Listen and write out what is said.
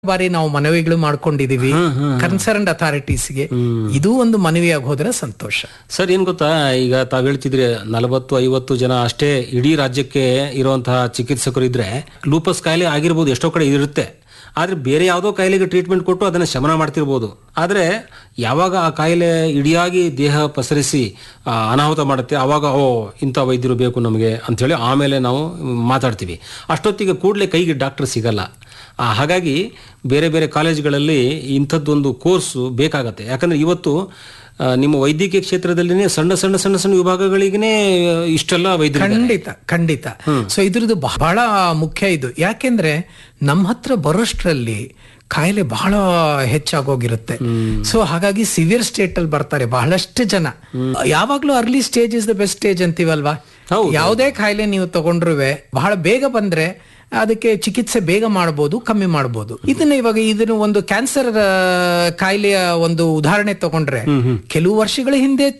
ಬಾರಿ ನಾವು ಮನವಿಗಳು ಮಾಡ್ಕೊಂಡಿದೀವಿ ಕನ್ಸರ್ನ್ಡ್ ಅಥಾರಿಟೀಸ್ಗೆ ಇದು ಒಂದು ಮನವಿಯಾಗಿ ಹೋದ್ರೆ ಸಂತೋಷ ಸರ್ ಏನ್ ಗೊತ್ತಾ ಈಗ ತಾವ್ ಹೇಳ್ತಿದ್ರೆ ನಲವತ್ತು ಐವತ್ತು ಜನ ಅಷ್ಟೇ ಇಡೀ ರಾಜ್ಯಕ್ಕೆ ಇರುವಂತಹ ಚಿಕಿತ್ಸಕರು ಇದ್ರೆ ಲೂಪಸ್ ಕಾಯಿಲೆ ಆಗಿರ್ಬೋದು ಎಷ್ಟೋ ಕಡೆ ಇರುತ್ತೆ ಆದ್ರೆ ಬೇರೆ ಯಾವುದೋ ಕಾಯಿಲೆಗೆ ಟ್ರೀಟ್ಮೆಂಟ್ ಕೊಟ್ಟು ಅದನ್ನ ಶಮನ ಮಾಡ್ತಿರ್ಬೋದು ಆದ್ರೆ ಯಾವಾಗ ಆ ಕಾಯಿಲೆ ಇಡಿಯಾಗಿ ದೇಹ ಪಸರಿಸಿ ಆ, ಅನಾಹುತ ಮಾಡುತ್ತೆ ಆವಾಗ ಓ ಇಂಥ ವೈದ್ಯರು ಬೇಕು ನಮಗೆ ಅಂಥೇಳಿ ಆಮೇಲೆ ನಾವು ಮಾತಾಡ್ತೀವಿ ಅಷ್ಟೊತ್ತಿಗೆ ಕೂಡಲೇ ಕೈಗೆ ಡಾಕ್ಟರ್ ಸಿಗಲ್ಲ ಆ, ಹಾಗಾಗಿ ಬೇರೆ ಬೇರೆ ಕಾಲೇಜುಗಳಲ್ಲಿ ಇಂಥದ್ದೊಂದು ಕೋರ್ಸು ಬೇಕಾಗತ್ತೆ ಯಾಕಂದ್ರೆ ಇವತ್ತು ಆ, ನಿಮ್ಮ ವೈದ್ಯಕೀಯ ಕ್ಷೇತ್ರದಲ್ಲಿನೇ ಸಣ್ಣ ಸಣ್ಣ ಸಣ್ಣ ಸಣ್ಣ ವಿಭಾಗಗಳಿಗೇ ಇಷ್ಟೆಲ್ಲ ವೈದ್ಯರು ಖಂಡಿತ ಖಂಡಿತ ಸೊ ಇದ್ರದ್ದು ಬಹಳ ಮುಖ್ಯ ಇದು ಯಾಕೆಂದ್ರೆ ನಮ್ಮ ಹತ್ರ ಬರೋಷ್ಟ್ರಲ್ಲಿ ಕಾಯಿಲೆ ಬಹಳ ಹೆಚ್ಚಾಗೋಗಿರುತ್ತೆ ಸೊ ಹಾಗಾಗಿ ಸಿವಿಯರ್ ಸ್ಟೇಟ್ ಅಲ್ಲಿ ಬರ್ತಾರೆ ಬಹಳಷ್ಟು ಜನ ಯಾವಾಗ್ಲೂ early stage is the best stage ಅಂತೀವಲ್ವಾ ಹೌದು. ಯಾವುದೇ ಕಾಯಿಲೆ ನೀವು ತಗೊಂಡ್ರುವೆ ಬಹಳ ಬೇಗ ಬಂದ್ರೆ ಅದಕ್ಕೆ ಚಿಕಿತ್ಸೆ ಬೇಗ ಮಾಡಬಹುದು ಕಮ್ಮಿ ಮಾಡಬಹುದು ಇದನ್ನ ಇವಾಗ ಇದನ್ನ ಒಂದು ಕ್ಯಾನ್ಸರ್ ಕಾಯಿಲೆಯ ಒಂದು ಉದಾಹರಣೆ ತಗೊಂಡ್ರೆ ಕೆಲವು ವರ್ಷಗಳ ಹಿಂದೆ